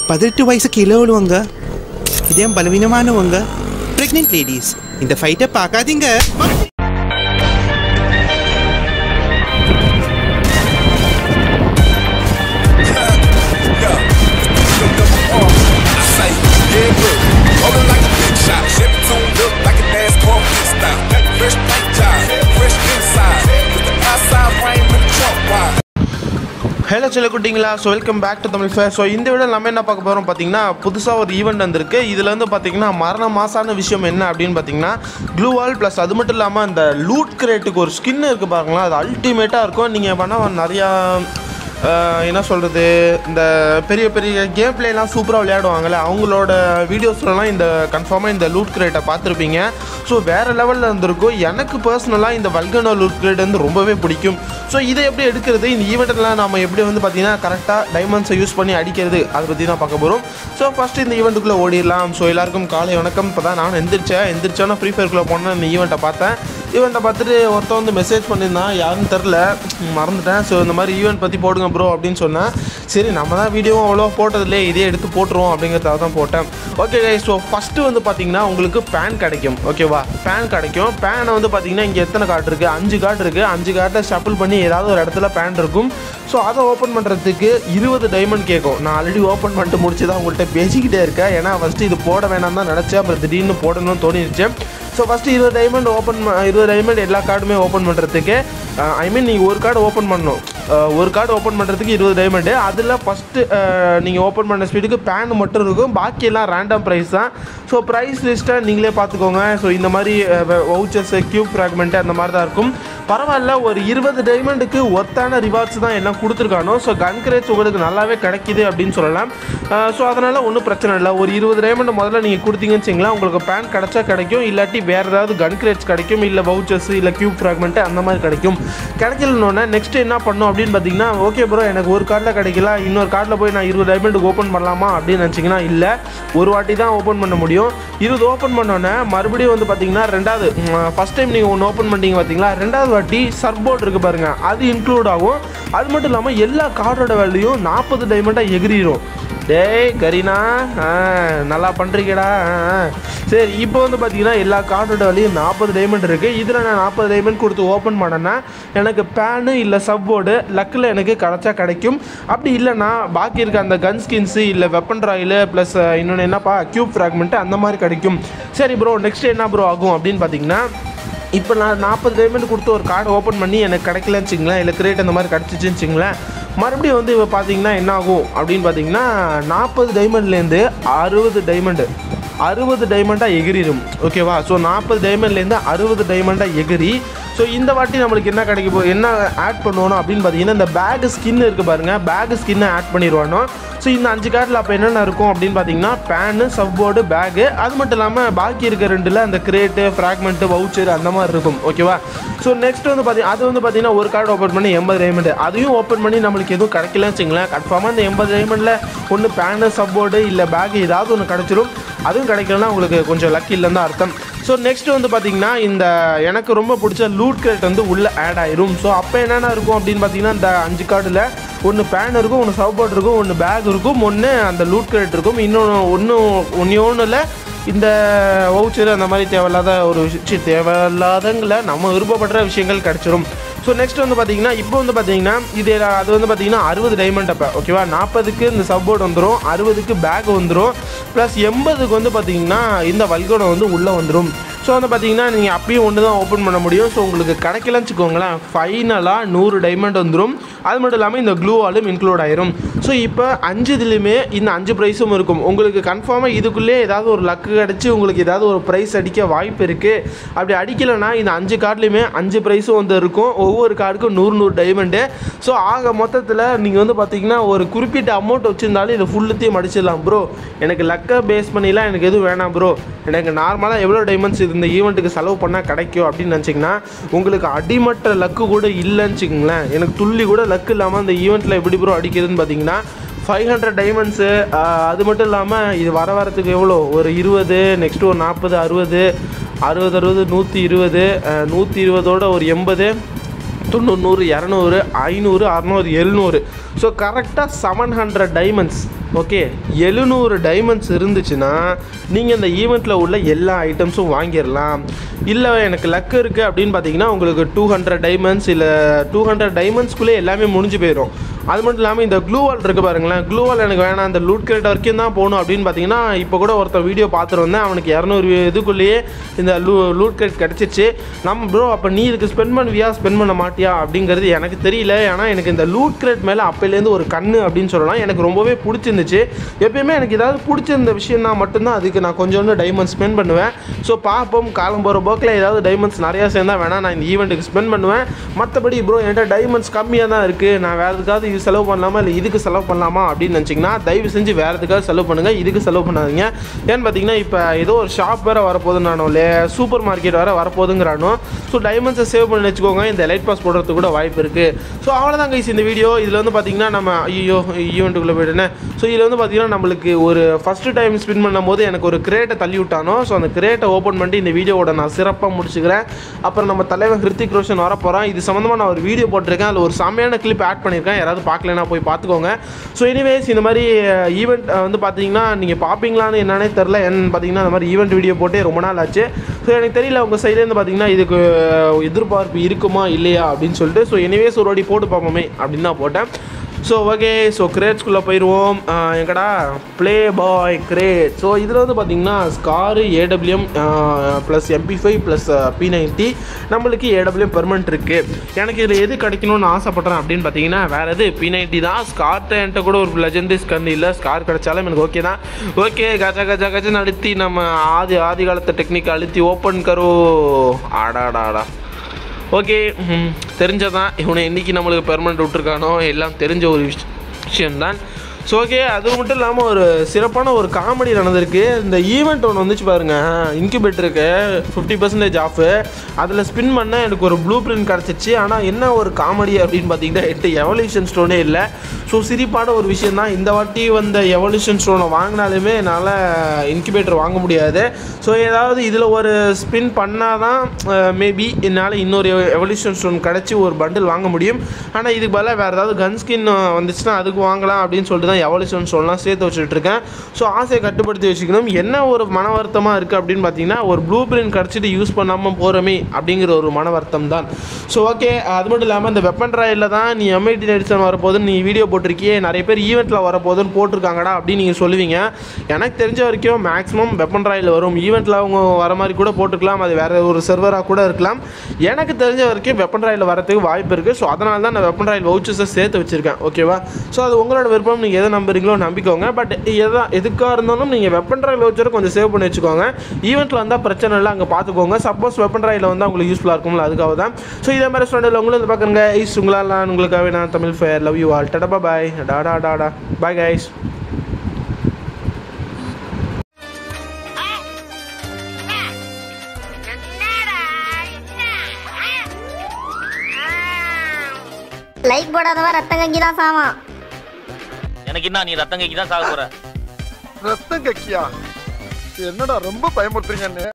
பதினெட்டு வயசு கீழே உள்ளவங்க இதயம் பலவீனமானவங்க பிரெக்னென்ட் லேடிஸ் இந்த ஃபைட்டை பார்க்காதீங்க say, yeah, look, rolling like a big shot. Chevy tune look like a NASCAR pit stop. Got the fresh paint job, fresh inside. With the outside frame and the trunk wide. Hello சொல்ல குட்டிங்களா so welcome back to Tamil Fair so இந்த விட நம்ம என்ன பார்க்க போகிறோம் பார்த்தீங்கன்னா புதுசாக ஒரு ஈவெண்ட் வந்திருக்கு இதில் வந்து பார்த்தீங்கன்னா மரண மாசான விஷயம் என்ன அப்படின்னு பார்த்தீங்கன்னா க்ளூ வால் ப்ளஸ் அது மட்டும் இல்லாமல் அந்த லூட் கிரேட்டுக்கு ஒரு ஸ்கின் இருக்குது பாருங்களா அது அல்டிமேட்டாக இருக்கும் நீங்கள் வேணால் நிறையா ஆஹ், என்ன சொல்கிறது இந்த பெரிய பெரிய கேம் பிளேலாம் சூப்பராக விளையாடுவாங்கல்ல அவங்களோட வீடியோஸ்லலாம் இந்த கன்ஃபார்மாக இந்த லூட் கிரேட்டை பார்த்துருப்பீங்க ஸோ வேறு லெவலில் இருந்திருக்கும் எனக்கு பர்சனலாக இந்த வல்கனோ லூட் கிரேட் வந்து ரொம்பவே பிடிக்கும் ஸோ இதை எப்படி எடுக்கிறது இந்த ஈவெண்ட்டில் நம்ம எப்படி வந்து பார்த்தீங்கன்னா கரெக்டாக டைமண்ட்ஸை யூஸ் பண்ணி அடிக்கிறது அதை பற்றி தான் பார்க்க போகிறோம் ஸோ ஃபஸ்ட்டு இந்த ஈவெண்ட்டுக்குள்ளே ஓடிடலாம் ஸோ எல்லாருக்கும் காலை வணக்கம் இப்போ தான் நான் எந்திரிச்சேன் எந்திரிச்சோன்னா ஃப்ரீ ஃபயர்க்குள்ளே போனேன் இந்த ஈவெண்ட்டை பார்த்தேன் ஈவெண்ட்டை பார்த்துட்டு ஒருத்தன் வந்து மெசேஜ் பண்ணியிருந்தான் யாருன்னு தெரில மறந்துட்டேன் ஸோ இந்த மாதிரி ஈவெண்ட் பற்றி போடுங்க ப்ரோ அப்படின்னு சொன்னேன் சரி நம்ம தான் வீடியோவும் அவ்வளோ போட்டதில்லே இதே எடுத்து போட்டுருவோம் அப்படிங்கிறதுக்காக தான் போட்டேன் ஓகே கை ஸோ ஃபஸ்ட்டு வந்து பார்த்தீங்கன்னா உங்களுக்கு பேன் கிடைக்கும் ஓகேவா பேன் கிடைக்கும் பேனை வந்து பார்த்தீங்கன்னா இங்கே எத்தனை கார்டு இருக்குது அஞ்சு கார்டு இருக்குது அஞ்சு கார்டை ஷஃபிள் பண்ணி ஏதாவது ஒரு இடத்துல பேன் இருக்கும் ஸோ அதை ஓப்பன் பண்ணுறதுக்கு இருபது டைமண்ட் கேட்கும் நான் ஆல்ரெடி ஓப்பன் பண்ணிட்டு முடிச்சு தான் உங்கள்கிட்ட பேசிக்கிட்டே இருக்கேன் ஏன்னா ஃபஸ்ட்டு இது போட வேணாம் தான் நினச்சேன் அப்புறம் திடீர்னு போடணும்னு தோணிருச்சு ஸோ ஃபஸ்ட்டு இருபது டைமண்ட் ஓப்பன் இருபது டைமண்ட் எல்லா கார்டுமே ஓப்பன் பண்ணுறதுக்கு ஐ மீன் நீங்கள் ஒரு கார்டு ஓப்பன் பண்ணணும் அஹ், ஒரு கார்டு ஓப்பன் பண்ணுறதுக்கு இருபது டைமண்டு அதில் ஃபஸ்ட்டு நீங்கள் ஓப்பன் பண்ண ஸ்பீடுக்கு பேன் மட்டும் இருக்கும் பாக்கியெல்லாம் ரேண்டம் ப்ரைஸ் தான் ஸோ ப்ரைஸ் லிஸ்ட்டை நீங்களே பார்த்துக்கோங்க ஸோ இந்த மாதிரி வவுச்சர்ஸு கியூப் ஃப்ராக்மெண்ட்டு அந்த மாதிரி தான் இருக்கும் பரவாயில்ல ஒரு இருபது டைமண்டுக்கு ஒத்தான ரிவார்ட்ஸ் தான் எல்லாம் கொடுத்துருக்கானோ ஸோ கன் கிரேட்ஸ் உங்களுக்கு நல்லாவே கிடைக்குது அப்படின்னு சொல்லலாம் ஸோ அதனால் ஒன்றும் பிரச்சனை இல்லை ஒரு இருபது டைமண்ட் முதல்ல நீங்கள் கொடுத்தீங்கன்னு வச்சிங்களேன் உங்களுக்கு பேன் கிடைச்சா கிடைக்கும் இல்லாட்டி வேறு ஏதாவது கன் கிரேட்ஸ் கிடைக்கும் இல்லை வவுச்சர்ஸ் இல்லை கியூப் ஃப்ராக்மெண்ட்டு அந்த மாதிரி கிடைக்கும் கிடைக்கலன்னொன்னே நெக்ஸ்ட் என்ன பண்ணும் அப்படின்னு பார்த்தீங்கன்னா ஓகே ப்ரோ எனக்கு ஒரு கார்டில் கிடைக்கல இன்னொரு கார்டில் போய் நான் இருபது டைமண்டுக்கு ஓப்பன் பண்ணலாமா அப்படின்னு நினச்சிங்கன்னா இல்லை ஒரு வாட்டி தான் ஓப்பன் பண்ண முடியும் இருபது ஓப்பன் பண்ணோன்னே மறுபடியும் வந்து பார்த்தீங்கன்னா ரெண்டாவது ஃபஸ்ட் டைம் நீங்கள் ஒன்று ஓப்பன் பண்ணிட்டீங்க பார்த்தீங்களா ரெண்டாவது வாட்டி சர்போர்ட் இருக்குது பாருங்கள் அது இன்க்ளூட் ஆகும் அது மட்டும் இல்லாமல் எல்லா கார்டோட வேல்யூயும் நாற்பது டைமண்டாக எகிரிடும் டேய் கரீனா ஆ நல்லா பண்ணுறீங்கடா ஆ, ஆ. சரி இப்போ வந்து பார்த்தீங்கன்னா எல்லா கார்டோட வேலையும் நாற்பது டைமண்ட் இருக்குது இதில் நான் நாற்பது டைமண்ட் கொடுத்து ஓப்பன் பண்ணேன்னா எனக்கு பேனு இல்லை சப்போர்டு லக்கில் எனக்கு கிடச்சா கிடைக்கும் அப்படி இல்லைன்னா பாக்கி இருக்க அந்த கன் ஸ்கின்ஸு இல்லை வெப்பன் ராயில் ப்ளஸ் இன்னொன்று என்னப்பா கியூப் ஃப்ராக்மெண்ட்டு அந்த மாதிரி கிடைக்கும் சரி ப்ரோ நெக்ஸ்ட் என்ன ப்ரோ ஆகும் அப்படின்னு பார்த்தீங்கன்னா இப்போ நான் நாற்பது டைமண்ட் கொடுத்து ஒரு கார்டு ஓப்பன் பண்ணி எனக்கு கிடைக்கலன்னு வச்சுங்களேன் இல்லை கிரேட் அந்த மாதிரி கிடச்சிச்சின்னு வச்சுங்களேன் மறுபடியும் வந்து இப்போ பார்த்தீங்கன்னா என்ன ஆகும் அப்படின்னு பார்த்தீங்கன்னா நாற்பது டைமண்ட்லேருந்து அறுபது டைமண்டு அறுபது டைமண்டாக எகிரிடும் ஓகேவா ஸோ நாற்பது டைமண்ட்லேருந்து அறுபது டைமண்டாக எகிரி ஸோ இந்த வாட்டி நம்மளுக்கு என்ன கிடைக்க போ என்ன ஆட் பண்ணுவோம் அப்படின்னு பார்த்தீங்கன்னா இந்த பேக் ஸ்கின் இருக்குது பாருங்கள் பேக் ஸ்கின்னை ஆட் பண்ணிடுவானோ ஸோ இந்த அஞ்சு கார்டில் அப்போ என்னென்ன இருக்கும் அப்படின்னு பார்த்தீங்கன்னா பேனு சப்போர்டு பேகு அது மட்டும் இல்லாமல் பாக்கி இருக்க ரெண்டில் அந்த கிரேட்டு ஃப்ராக்மெண்ட்டு வவுச்சர் அந்த மாதிரி இருக்கும் ஓகேவா ஸோ நெக்ஸ்ட் வந்து பார்த்தீங்கன்னா அது வந்து பார்த்தீங்கன்னா ஒரு கார்டு ஓப்பன் பண்ணி எண்பது டைமண்ட் அதையும் ஓப்பன் பண்ணி நம்மளுக்கு எதுவும் கிடைக்கலன்னு வச்சுங்களேன் கன்ஃபார்மாக இந்த எண்பது டைமண்டில் ஒன்று பேனு சப்போர்டு இல்லை பேக் ஏதாவது ஒன்று கிடச்சிரும் அதுவும் கிடைக்கலன்னா உங்களுக்கு கொஞ்சம் லக் இல்லைன்னு தான் அர்த்தம் ஸோ நெக்ஸ்ட் வந்து பார்த்தீங்கன்னா இந்த எனக்கு ரொம்ப பிடிச்ச லூட் கிரேட் வந்து உள்ளே ஆட் ஆயிரும் ஸோ அப்போ என்னென்ன இருக்கும் அப்படின்னு பார்த்தீங்கன்னா இந்த அஞ்சு கார்டில் ஒன்று பேன் இருக்கும் ஒன்று சப்போர்ட் இருக்கும் ஒன்று பேக் இருக்கும் ஒன்று அந்த லூட் கிரேட் இருக்கும் இன்னொன்று ஒன்று ஒன்று ஒன்றில் இந்த வவுச்சர் அந்த மாதிரி தேவையில்லாத ஒரு விஷயம் தேவையில்லாதங்களை நம்ம விருப்பப்படுற விஷயங்கள் கிடச்சிரும் ஸோ நெக்ஸ்ட் வந்து பார்த்தீங்கன்னா இப்போ வந்து பார்த்தீங்கன்னா இது அது வந்து பார்த்தீங்கன்னா அறுபது டைமண்ட் அப்போ ஓகேவா நாற்பதுக்கு இந்த சப்போர்ட் வந்துடும் அறுபதுக்கு பேக் வந்துடும் ப்ளஸ் எண்பதுக்கு வந்து பார்த்தீங்கன்னா இந்த வல்கோடம் வந்து உள்ளே வந்துடும் ஸோ வந்து பார்த்தீங்கன்னா நீங்கள் அப்பயும் ஒன்று தான் ஓப்பன் பண்ண முடியும் ஸோ உங்களுக்கு கிடைக்கலன்னு வச்சுக்கோங்களேன் ஃபைனலாக நூறு டைமண்ட் வந்துடும் அது மட்டும் இல்லாமல் இந்த க்ளூ வாலும் இன்க்ளூட் ஆயிரும் ஸோ இப்போ அஞ்சு இதுலேயுமே இந்த அஞ்சு ப்ரைஸும் இருக்கும் உங்களுக்கு கன்ஃபார்மாக இதுக்குள்ளே ஏதாவது ஒரு லக்கு கிடச்சி உங்களுக்கு ஏதாவது ஒரு ப்ரைஸ் அடிக்க வாய்ப்பு இருக்குது அப்படி அடிக்கலைன்னா இந்த அஞ்சு கார்ட்லேயுமே அஞ்சு ப்ரைஸும் வந்து இருக்கும் ஒவ்வொரு கார்டுக்கும் நூறு நூறு டைமண்டு ஸோ ஆக மொத்தத்தில் நீங்கள் வந்து பார்த்தீங்கன்னா ஒரு குறிப்பிட்ட அமௌண்ட் வச்சுருந்தாலும் இதை ஃபுல்லுத்தையும் அடிச்சிடலாம் ப்ரோ எனக்கு லக்கை பேஸ் பண்ணிலாம் எனக்கு எதுவும் வேணாம் ப்ரோ எனக்கு நார்மலாக எவ்வளோ டைமண்ட்ஸ் இது இந்த ஈவெண்ட்டுக்கு செலவு பண்ணால் கிடைக்கும் அப்படின்னு நினச்சிங்கன்னா உங்களுக்கு அடிமட்ட லக்கு கூட இல்லைன்னு வச்சுக்கோங்களேன் எனக்கு துள்ளி கூட லக்கு இல்லாமல் அந்த ஈவெண்ட்டில் எப்படி ப்ரோ அடிக்கிறதுன்னு பார்த்தீங்கன்னா ஃபைவ் ஹண்ட்ரட் டைமண்ட்ஸு அது மட்டும் இல்லாமல் இது வர வரத்துக்கு எவ்வளோ ஒரு இருபது நெக்ஸ்ட்டு ஒரு நாற்பது அறுபது அறுபது அறுபது நூற்றி இருபது நூற்றி இருபதோட ஒரு எண்பது தொண்ணூறு நூறு இரநூறு ஐநூறு அறநூறு எழுநூறு ஸோ கரெக்டாக செவன் ஹண்ட்ரட் டைமண்ட்ஸ் ஓகே எழுநூறு டைமண்ட்ஸ் இருந்துச்சுன்னா நீங்கள் இந்த ஈவெண்ட்டில் உள்ள எல்லா ஐட்டம்ஸும் வாங்கிடலாம் இல்லை எனக்கு லக் இருக்குது அப்படின்னு பார்த்தீங்கன்னா உங்களுக்கு டூ ஹண்ட்ரட் டைமண்ட்ஸ் இல்லை டூ ஹண்ட்ரட் டைமண்ட்ஸ்குள்ளே எல்லாமே முடிஞ்சு போயிடும் அது மட்டும் இல்லாமல் இந்த க்ளூ வால் இருக்குது பாருங்களேன் க்ளூ வால் எனக்கு வேணாம் அந்த லூட் கிரேட் வரைக்கும் தான் போகணும் அப்படின்னு பார்த்தீங்கன்னா இப்போ கூட ஒருத்தன் வீடியோ பார்த்துட்டு வந்தேன் அவனுக்கு இரநூறு இதுக்குள்ளேயே இந்த லூ லூட் கிரேட் கிடச்சிச்சு நம்ம ப்ரோ அப்போ நீ இதுக்கு ஸ்பெண்ட் பண்ணுவியா ஸ்பெண்ட் பண்ண மாட்டியா அப்படிங்கிறது எனக்கு தெரியல ஏன்னா எனக்கு இந்த லூட் கிரேட் மேலே அப்போலேருந்து ஒரு கண்ணு அப்படின்னு சொல்லலாம் எனக்கு ரொம்பவே பிடிச்சிருந்துச்சு எப்பயுமே எனக்கு ஏதாவது பிடிச்சிருந்த விஷயம்னா மட்டும்தான் அதுக்கு நான் கொஞ்சோண்டு டைமண்ட் ஸ்பெண்ட் பண்ணுவேன் ஸோ பார்ப்போம் காலம் போகிற போக்கில் ஏதாவது டைமண்ட்ஸ் நிறையா சேர்ந்தா வேணா நான் இந்த ஈவெண்ட்டுக்கு ஸ்பெண்ட் பண்ணுவேன் மற்றபடி ப்ரோ என்கிட்ட டைமண்ட்ஸ் கம்மியாக தான் இருக்குது நான் வேறு எதுக்காவது இது செலவு பண்ணலாமா இல்லை இதுக்கு செலவு பண்ணலாமா அப்படின்னு நினச்சிங்கன்னா தயவு செஞ்சு வேறு எதுக்காவது செலவு பண்ணுங்கள் இதுக்கு செலவு பண்ணாதீங்க ஏன்னு பார்த்தீங்கன்னா இப்போ ஏதோ ஒரு ஷாப் வேறு வரப்போகுதுன்னு இல்லை சூப்பர் மார்க்கெட் வேறு வரப்போகுதுங்கிறானோ ஸோ டைமண்ட்ஸை சேவ் பண்ணி வச்சுக்கோங்க இந்த லைட் பாஸ் போடுறதுக்கு கூட வாய்ப்பு இருக்குது ஸோ அவ்வளோதான் கைஸ் இந்த வீடியோ இதில் வந்து பார்த்தீங்கன்னா நம்ம ஐயோ ஈவெண்ட்டுக்குள்ளே போயிடுனே ஸோ இதில் வந்து பார்த்தீங்கன்னா நம்மளுக்கு ஒரு ஃபஸ்ட்டு டைம் ஸ்பின் பண்ணும்போது எனக்கு ஒரு கிரேட்டை தள்ளி விட்டானோ ஸோ அந்த கிரேட்டை ஓப்பன் பண்ணிட்டு இந்த வீடியோவோட நான் சிறப்பாக முடிச்சுக்கிறேன் அப்புறம் நம்ம தலைவர் ஹிருத்திக் ரோஷன் வர போகிறான் இது சம்மந்தமாக நான் ஒரு வீடியோ போட்டிருக்கேன் அதில் ஒரு செம்மையான கிளிப் ஆட் பண்ணியிருக்கேன் யாராவது பார்க்கலனா போய் பார்த்துக்கோங்க ஸோ எனிவேஸ் இந்த மாதிரி ஈவெண்ட் வந்து பார்த்தீங்கன்னா நீங்கள் பார்ப்பீங்களான்னு என்னன்னே தெரில என்னன்னு பார்த்தீங்கன்னா இந்த மாதிரி ஈவெண்ட் வீடியோ போட்டே ரொம்ப நாள் ஆச்சு ஸோ எனக்கு தெரியல உங்கள் சைட்லேருந்து பார்த்தீங்கன்னா இதுக்கு எதிர்பார்ப்பு இருக்குமா இல்லையா அப்படின்னு சொல்லிட்டு ஸோ எனிவேஸ் ஒரு வாட்டி போட்டு பார்ப்போமே அப்படின்னு தான் போட்டேன் ஸோ ஓகே ஸோ கிரேட்ஸ்குள்ளே போயிடுவோம் ஆஹ் எங்கடா ப்ளே பாய் கிரேட் ஸோ இதில் வந்து பார்த்தீங்கன்னா scar AWM plus MP five plus P ninety நம்மளுக்கு ஏடபிள்யூஎம் பெர்மனெண்ட் இருக்குது எனக்கு இதில் எது கிடைக்கணும்னு ஆசைப்பட்றேன் அப்படின்னு பார்த்தீங்கன்னா வேறு எது பி நைன்ட்டி தான் ஸ்கார்ட்ட என்கிட்ட கூட ஒரு லெஜெண்டரி ஸ்கன் இல்லை ஸ்கார் கிடைச்சாலும் எனக்கு ஓகே தான் ஓகே கஜா கஜா கஜன்னு அழுத்தி நம்ம ஆதி ஆதி காலத்து டெக்னிக் அழுத்தி ஓப்பன் கரோ ஆடாடாடா ஓகே தெரிஞ்சதான் இவனை இன்னைக்கு நம்மளுக்கு பெர்மனெண்ட் விட்டுருக்கானோ எல்லாம் தெரிஞ்ச ஒரு விஷ்- விஷயம்தான் ஸோ ஓகே அது மட்டும் இல்லாமல் ஒரு சிறப்பான ஒரு காமெடி நடந்திருக்கு இந்த ஈவெண்ட் ஒன்று வந்துச்சு பாருங்க இன்குபேட்டருக்கு ஃபிஃப்டி பர்சன்டேஜ் ஆஃபு அதில் ஸ்பின் பண்ண எனக்கு ஒரு ப்ளூ பிரிண்ட் கிடச்சிச்சு ஆனால் என்ன ஒரு காமெடி அப்படின்னு பார்த்தீங்கன்னா எட்டு எவல்யூஷன் ஸ்டோனே இல்லை ஸோ சிரிப்பான ஒரு விஷயம் தான் இந்த வாட்டி வந்த எவல்யூஷன் ஸ்டோனை வாங்கினாலுமே என்னால் இன்குபேட்டர் வாங்க முடியாது ஸோ ஏதாவது இதில் ஒரு ஸ்பின் பண்ணால் தான் மேபி என்னால் இன்னொரு எவல்யூஷன் ஸ்டோன் கிடச்சி ஒரு பண்டில் வாங்க முடியும் ஆனால் இதுக்கு பதிலாக வேறு ஏதாவது கன் ஸ்கின் வந்துச்சுன்னா அதுக்கு வாங்கலாம் அப்படின்னு சொல்லிட்டு தான் எவல்யூஷன் ஸ்டோன்லாம் சேர்த்து வச்சுட்டு இருக்கேன் ஸோ ஆசையை கட்டுப்படுத்தி வச்சுக்கணும் என்ன ஒரு மன வருத்தமாக இருக்குது அப்படின்னு பார்த்தீங்கன்னா ஒரு ப்ளூ பிரிண்ட் கிடச்சிட்டு யூஸ் பண்ணாமல் போகிறோமே அப்படிங்கிற ஒரு மன வருத்தம் தான் ஸோ ஓகே அது மட்டும் இல்லாமல் இந்த வெப்பன் ராயில் தான் நீ எம்ஐடி எடிஷன் வரப்போகுதுன்னு நீ வீடியோ போட்டிருக்கியே நிறைய பேர் ஈவெண்ட்டில் வரப்போகுதுன்னு போட்டிருக்காங்கடா அப்படின்னு நீங்கள் சொல்லுவீங்க எனக்கு தெரிஞ்ச வரைக்கும் மேக்ஸிமம் வெப்பன் ராயில் வரும் ஈவெண்ட்டில் அவங்க வர மாதிரி கூட போட்டுக்கலாம் அது வேறு ஒரு சர்வராக கூட இருக்கலாம் எனக்கு தெரிஞ்ச வரைக்கும் வெப்பன் ராயில் வரதுக்கு வாய்ப்பு இருக்குது ஸோ அதனால தான் நான் வெப்பன் ராயில் வவுச்சர்ஸை சேர்த்து வச்சுருக்கேன் ஓகேவா ஸோ அது உங்களோட விருப்பம் நீங்கள் எதை நம்புறீங்களோ நம்பிக்கோங்க பட் எதா எதுக்காக இருந்தாலும் நீங்கள் வெப்பன் ராயில் வவுச்சரை கொஞ்சம் சேவ் பண்ணி வச்சுக்கோங்க ஈவெண்ட்டில் வந்தால் பிரச்சனை இல்லை அங்கே பார்த்துக்கோங்க சப்போஸ் வெப்பன் ராயில் வந்தால் உங்களுக்கு யூஸ்ஃபுல்லாக இருக்கும்ல அதுக்காக தான் ஸோ இதே மாதிரி ஸ்டாண்டில் உங்களும் வந்து பார்க்குறங்க ஐஸ் உங்களால் நான் உங்களுக்காகவே நான் Tamil Fair love you all tata bye tata tata bye guys like போடாதவன் ரத்தம் கங்கி தான் சாவான் எனக்கு என்ன நீ ரத்தம் கைக்கு தான் சாக போற ரத்தம் கக்கியா என்னடா ரொம்ப பயமுறுத்துறீங்கன்னு